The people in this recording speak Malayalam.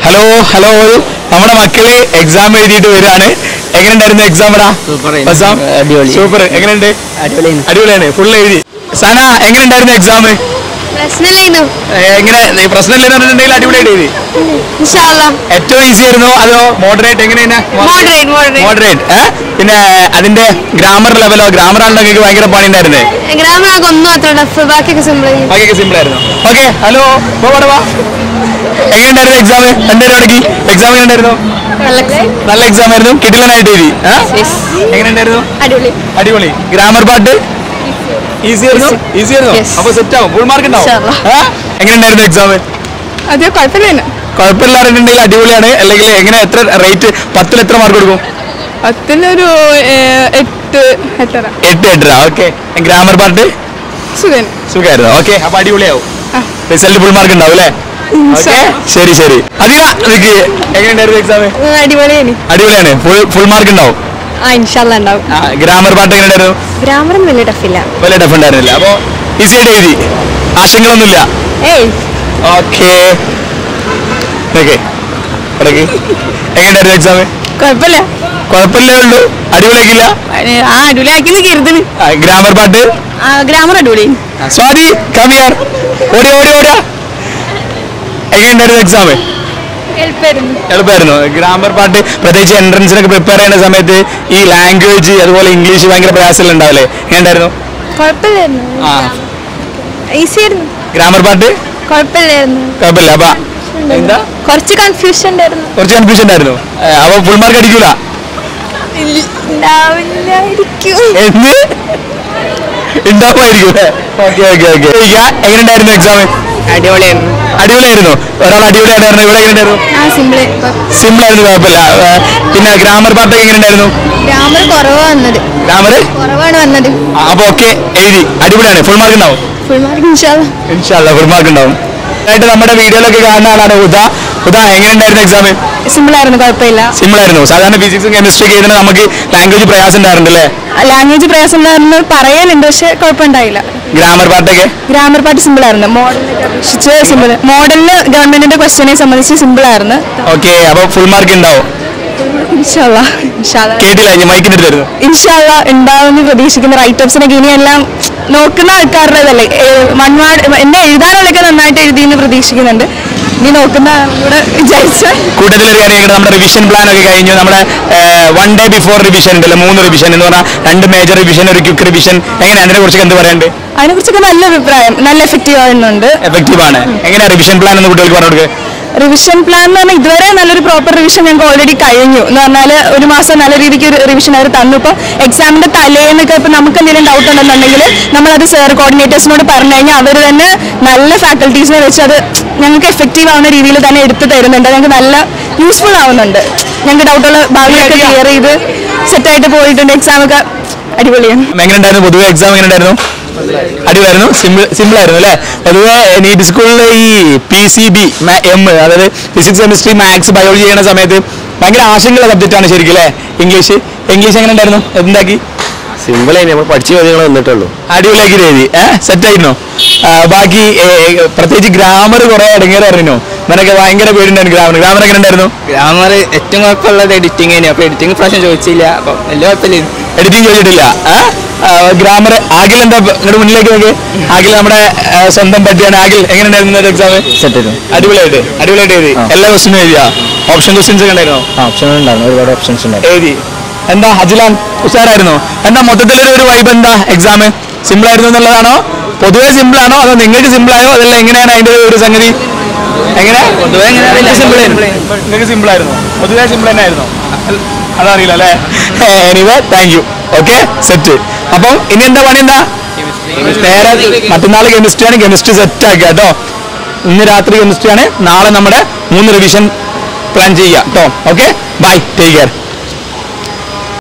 ഹലോ ഹലോ നമ്മുടെ മക്കള് എക്സാം എഴുതിയിട്ട് വരികയാണ് എങ്ങനെയുണ്ടായിരുന്നു എക്സാം എടാ സൂപ്പർ എക്സാം അടിപൊളി സൂപ്പർ എങ്ങനെയുണ്ട് അടിപൊളി അടിപൊളിയാണ് ഫുൾ എഴുതി സന എങ്ങനെയുണ്ടായിരുന്നു എക്സാം പ്രശ്നമില്ലായിരുന്നു എങ്ങനെ നീ പ്രശ്നമില്ല പറഞ്ഞിട്ടുണ്ടെങ്കിൽ അടിപൊളിയായിട്ട് എഴുതി ഇൻഷാല്ല ഏറ്റവും ഈസി ആയിരുന്നോ അതോ മോഡറേറ്റ് എങ്ങനെയാണ് Moderate, moderate. മോഡറേറ്റ് പിന്നെ അതിന്റെ ഗ്രാമർ ലെവലോ ഗ്രാമർ ആണല്ലോ നിങ്ങൾക്ക് ഭയങ്കര പണി ഉണ്ടായിരുന്നേ ഗ്രാമർ ആകെ ഒന്നും അത്ര ടഫ് ബാക്കിയൊക്കെ സിമ്പിൾ ബാക്കിയൊക്കെ സിമ്പിൾ ആയിരുന്നു ഓക്കെ ഹലോ വാ എങ്ങനെയുണ്ടായിരുന്നു എക്സാം രണ്ടുപേരും അടക്കി എക്സാം എങ്ങനെയുണ്ടായിരുന്നു നല്ല എക്സാം ആയിരുന്നു കിടിലനായിട്ട് എഴുതി ആ? എങ്ങനെയുണ്ടായിരുന്നു അടിപൊളി അടിപൊളി ഗ്രാമർ പാട്ട് ഈസി ആയിരുന്നു ഈസി ആയിരുന്നു Yes. അപ്പൊ സെറ്റ് ആവും ഫുൾ മാർക്ക് ഉണ്ടാവും Inshallah. ആ? എങ്ങനെയുണ്ടായിരുന്നു എക്സാം അത് കുഴപ്പമില്ല കുഴപ്പമില്ലാറുണ്ടെങ്കിൽ അടിപൊളിയാണ് അല്ലെങ്കിൽ എങ്ങനെ എത്ര റേറ്റ് പത്തിൽ എത്ര മാർക്ക് കൊടുക്കും പത്തിലൊരു എട്ട് എട്ടര എട്ട് എട്ടര ഓക്കെ ഗ്രാമർ പാട്ട് സുഖൻ സുഖമായിരുന്നു ഓക്കെ അപ്പൊ അടിപൊളിയാവും റിസൾട്ട് ഫുൾ മാർക്ക് ഉണ്ടാവും അല്ലേ ഓക്കെ ശരി ശരി അധിക നിക്ക് എങ്ങനെയുണ്ടായിരുന്നു എക്സാം അടിപൊളിയാണ് അടിപൊളിയാണ് ഫുൾ ഫുൾ മാർക്ക് ഉണ്ടാവും ആ ഇൻഷാല്ല ഉണ്ടാവും ഗ്രാമർ പാട്ട് എങ്ങനെയുണ്ടായിരുന്നു ഗ്രാമറൊന്നും വലിയ ടഫില്ല വലിയ ടഫ് ഉണ്ടായിരുന്നില്ല അപ്പോൾ ഈസി ആയിട്ട് എഴുതി ആശങ്കകളൊന്നുമില്ല ഏയ് ഓക്കെ ഓക്കെ ഇടയ്ക്ക് എങ്ങനെയായിരുന്നു എക്സാം കുഴപ്പമില്ല കുഴപ്പമില്ലേ ഉള്ളൂ അടിപൊളിയാക്കില്ല ആ അടിപൊളിയാക്കി കരുതണ് ഗ്രാമർ പാട്ട് ഗ്രാമർ അടിപൊളി സ്വാതി കമിയാർ ഓടി ഓടി ഓടാ എങ്ങനെയുണ്ടായിരുന്നു എക്സാം എളുപ്പമായിരുന്നു എളുപ്പമായിരുന്നു ഗ്രാമർ പാട്ട് പ്രത്യേകിച്ച് എൻട്രൻസിനൊക്കെ പ്രിപ്പയർ ചെയ്യുന്ന സമയത്ത് ഈ ലാംഗ്വേജ് അതുപോലെ ഇംഗ്ലീഷ് ഭയങ്കര പ്രയാസങ്ങൾ ഉണ്ടാവില്ലേ എങ്ങനെയുണ്ടായിരുന്നു കുഴപ്പമില്ലായിരുന്നു ആ ഈസി ആയിരുന്നു ഗ്രാമർ പാട്ട് കുഴപ്പമില്ലായിരുന്നു കുഴപ്പമില്ല അപ്പൊ എന്താ കുറച്ച് കൺഫ്യൂഷൻ ഉണ്ടായിരുന്നു കുറച്ച് കൺഫ്യൂഷൻ ഉണ്ടായിരുന്നു ഏ, അപ്പൊ ഫുൾ മാർക്ക് അടിക്കൂല ഉണ്ടാവില്ലായിരിക്കും എന്ന് ഉണ്ടാവുമായിരിക്കും ഓക്കെ ഓക്കെ ഓക്കെ എങ്ങനെയുണ്ടായിരുന്നു എക്സാം അടിപൊളിയായിരുന്നു അടിപൊളിയായിരുന്നു ഒരാൾ അടിപൊളിയായിട്ടായിരുന്നു ഇവിടെ എങ്ങനെയുണ്ടായിരുന്നു ആ സിമ്പിള് സിമ്പിൾ ആയിരുന്നു കുഴപ്പമില്ല ഏ, പിന്നെ ഗ്രാമർ പാട്ടൊക്കെ എങ്ങനെയുണ്ടായിരുന്നു ഗ്രാമർ കുറവാ വന്നത് ഗ്രാമർ കുറവാണ് വന്നത് അപ്പൊ ഓക്കെ എഴുതി അടിപൊളിയാണ് ഫുൾ മാർക്ക് ഉണ്ടാവും ഫുൾ മാർക്ക് ഇൻഷാല്ല ഇൻഷാല്ല ഫുൾ മാർക്ക് ഉണ്ടാവും ആയിട്ട് നമ്മുടെ വീഡിയോയിലൊക്കെ കാണുന്ന ആളാണ് ഉദ ഉദ എങ്ങനെയുണ്ടായിരുന്നു എക്സാം സിമ്പിൾ ആയിരുന്നു കുഴപ്പമില്ല സിമ്പിൾ ആയിരുന്നു സാധാരണ ഫിസിക്സും കെമിസ്ട്രി ഒക്കെ എഴുതുന്നത് നമുക്ക് ലാംഗ്വേജ് പ്രയാസം ഉണ്ടായിരുന്നു അല്ലേ ലാംഗ്വേജ് പ്രയാസം ഉണ്ടായിരുന്നു പറയാനുണ്ട് പക്ഷെ കുഴപ്പമുണ്ടായില്ല ഗ്രാമർ പാട്ടൊക്കെ ഗ്രാമർ പാർട്ട് സിമ്പിൾ ആയിരുന്നു മോഡലിനെ അപേക്ഷിച്ച് സിമ്പിൾ മോഡലിന് ഗവൺമെന്റിന്റെ ക്വസ്റ്റ്യനെ സംബന്ധിച്ച് സിമ്പിൾ ആയിരുന്നു ഓക്കെ അപ്പൊ ഫുൾ മാർക്ക് ഉണ്ടാവും ഇൻഷാല്ല ഇൻഷാല്ല കേട്ടില്ല ഞാൻ മൈക്കിന്റെ അടുത്തായിരുന്നു ഇൻഷാല്ല ഉണ്ടാവുമെന്ന് പ്രതീക്ഷിക്കുന്ന റൈറ്റപ്സിനൊക്കെ ഇനിയെല്ലാം നോക്കുന്ന ആൾക്കാരുടേതല്ലേ വൺ വേർഡ് എന്നെ എഴുതാനുള്ളതൊക്കെ നന്നായിട്ട് എഴുതിയെന്ന് പ്രതീക്ഷിക്കുന്നുണ്ട് ഇനി നോക്കുന്ന ആളോട് വിചാരിച്ച കൂട്ടത്തിൽ ഒരു കാര്യം ഇവിടെ നമ്മുടെ റിവിഷൻ പ്ലാൻ ഒക്കെ കഴിഞ്ഞു നമ്മുടെ വൺ ഡേ ബിഫോർ റിവിഷൻ ഉണ്ടല്ലോ മൂന്ന് റിവിഷൻ എന്ന് പറഞ്ഞാൽ രണ്ട് മേജർ റിവിഷൻ ഒരു ക്വിക്ക് റിവിഷൻ എങ്ങനെ അതിനെ കുറിച്ചൊക്കെ എന്ത് പറയാണ്ട് അതിനെക്കുറിച്ചൊക്കെ നല്ല അഭിപ്രായം നല്ല എഫക്റ്റീവ് ആവുന്നുണ്ട് എഫക്റ്റീവ് ആണ് എങ്ങനെയാ റിവിഷൻ പ്ലാൻ എന്ന് കുട്ടികൾക്ക് പറഞ്ഞു കൊടുക്കുക റിവിഷൻ പ്ലാൻ എന്ന് പറഞ്ഞാൽ ഇതുവരെ നല്ലൊരു പ്രോപ്പർ റിവിഷൻ ഞങ്ങൾക്ക് ഓൾറെഡി കഴിഞ്ഞു എന്ന് പറഞ്ഞാൽ ഒരു മാസം നല്ല രീതിക്ക് ഒരു റിവിഷൻ അവർ തന്നു ഇപ്പോൾ എക്സാമിന്റെ തലേന്നൊക്കെ ഇപ്പോൾ നമുക്ക് എന്തെങ്കിലും ഡൗട്ട് ഉണ്ടെന്നുണ്ടെങ്കിൽ നമ്മളത് സർ കോർഡിനേറ്റേഴ്സിനോട് പറഞ്ഞു കഴിഞ്ഞാൽ അവർ തന്നെ നല്ല ഫാക്കൽറ്റീസിനെ വെച്ച് അത് ഞങ്ങൾക്ക് എഫക്റ്റീവ് ആവുന്ന രീതിയിൽ തന്നെ എടുത്തു തരുന്നുണ്ട് ഞങ്ങൾക്ക് നല്ല യൂസ്ഫുൾ ആവുന്നുണ്ട് ഞങ്ങൾക്ക് ഡൗട്ടുള്ള ഭാഗങ്ങളൊക്കെ ക്ലിയർ ചെയ്ത് സെറ്റായിട്ട് പോയിട്ടുണ്ട് എക്സാം ഒക്കെ അടിപൊളിയാണ് എങ്ങനെയുണ്ടായിരുന്നു പൊതുവെ എക്സാം എങ്ങനെയുണ്ടായിരുന്നു അടിപൊളിയായിരുന്നു സിമ്പിൾ സിമ്പിൾ ആയിരുന്നു അല്ലേ പൊതുവെ നീറ്റ് സ്കൂളിൽ ഈ പി സി ബി എം അതായത് ഫിസിക്സ് കെമിസ്ട്രി മാത്സ് ബയോളജി ചെയ്യുന്ന സമയത്ത് ഭയങ്കര ആശങ്കയുള്ള സബ്ജക്റ്റാണ് ശരിക്കും അല്ലേ ഇംഗ്ലീഷ് ഇംഗ്ലീഷ് എങ്ങനെ ഉണ്ടായിരുന്നു എന്താക്കി സിമ്പിൾ ആയി നമ്മൾ പഠിച്ച ചോദ്യങ്ങൾ വന്നിട്ടുള്ളൂ അടിപൊളിയാക്കി എഴുതി ഏഹ് സെറ്റ് ആയിരുന്നോ ആ, ബാക്കി ഏ, ഏ, പ്രത്യേകിച്ച് ഗ്രാമർ കുറെ ഇടങ്ങേറെ അറിഞ്ഞോ നിനക്ക് ഭയങ്കര പേരുണ്ടായിരുന്നു ഗ്രാമർ ഗ്രാമർ എങ്ങനെ ഉണ്ടായിരുന്നു ഗ്രാമർ ഏറ്റവും കുഴപ്പമുള്ളത് എഡിറ്റിംഗ് തന്നെയാണ് അപ്പൊ എഡിറ്റിംഗ് പ്രാവശ്യം ചോദിച്ചില്ല അപ്പൊ വലിയ കുഴപ്പമില്ല എഡിറ്റിംഗ് ചോദിച്ചിട്ടില്ല ഗ്രാമർ ആകിൽ എന്താ ഇങ്ങോട്ട് മുന്നിലേക്ക് നോക്കി ആകിൽ നമ്മുടെ ആ, സ്വന്തം പറ്റിയാണ് ആകിൽ എങ്ങനെ ഉണ്ടായിരുന്നു എക്സാം സെറ്റ് ആയിരുന്നു അടിപൊളിയായിട്ട് അടിപൊളിയായിട്ട് എഴുതി എല്ലാ ക്വസ്റ്റിനും എഴുതിയാ ഓപ്ഷൻ ക്വസ്റ്റ്യൻസ് ഒക്കെ ഉണ്ടായിരുന്നോ ഓപ്ഷൻ ഉണ്ടായിരുന്നു ഒരുപാട് ഓപ്ഷൻസ് ഉണ്ടായിരുന്നു എഴുതി എന്താ അജിലാൻ ഉഷാറായിരുന്നോ എന്താ മൊത്തത്തിലൊരു ഒരു വൈബ് എന്താ എക്സാം സിമ്പിൾ ആയിരുന്നു എന്നുള്ളതാണോ പൊതുവെ സിമ്പിൾ ആണോ അതോ നിങ്ങൾക്ക് സിമ്പിൾ ആയോ അതല്ല എങ്ങനെയാണ് അതിന്റെ ഒരു സംഗതി എങ്ങനെ പൊതുവെ എങ്ങനെ അറിയില്ല. സിമ്പിൾ നിങ്ങൾക്ക് സിമ്പിൾ ആയിരുന്നു പൊതുവെ സിമ്പിൾ തന്നെ ആയിരുന്നു അതറിയില്ല അല്ലേ anyway thank you okay set അപ്പം ഇനി എന്താ പണി എന്താ നേരെ മറ്റന്നാൾ കെമിസ്ട്രിയാണ് കെമിസ്ട്രി സെറ്റ് ആക്കുക കേട്ടോ ഇന്ന് രാത്രി കെമിസ്ട്രിയാണ് നാളെ നമ്മുടെ മൂന്ന് റിവിഷൻ പ്ലാൻ ചെയ്യുക കേട്ടോ ഓക്കെ ബൈ ടേക്ക് കെയർ